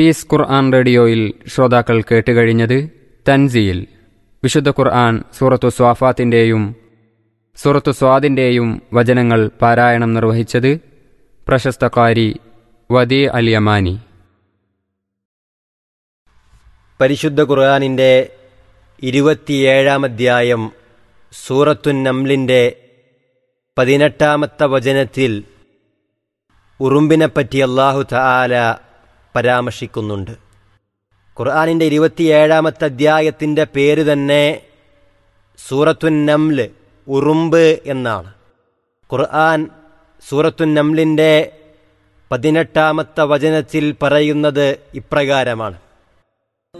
piece ഖുർആൻ റേഡിയോയിൽ ശ്രോതാക്കൾ കേട്ടുകഴിഞ്ഞത് തൻസീൽ വിശുദ്ധ ഖുർആൻ സൂറത്തു സ്വാഫാത്തിൻ്റെയും സൂറത്തു സ്വാദിൻ്റെയും വചനങ്ങൾ പാരായണം നിർവഹിച്ചത് പ്രശസ്ത കാരി വദി അൽ യമാനി പരിശുദ്ധ ഖുർആാനിൻ്റെ ഇരുപത്തിയേഴാം അധ്യായം സൂറത്തുൻ നംലിൻ്റെ പതിനെട്ടാമത്തെ വചനത്തിൽ ഉറുമ്പിനെപ്പറ്റി അള്ളാഹു തആല പരാമർശിക്കുന്നുണ്ട് ഖുർആാനിൻ്റെ ഇരുപത്തിയേഴാമത്തെ അധ്യായത്തിൻ്റെ പേര് തന്നെ സൂറത്തുൻ നംല് ഉറുമ്പ് എന്നാണ് ഖുർആൻ സൂറത്തുൻ നംലിൻ്റെ പതിനെട്ടാമത്തെ വചനത്തിൽ പറയുന്നത് ഇപ്രകാരമാണ്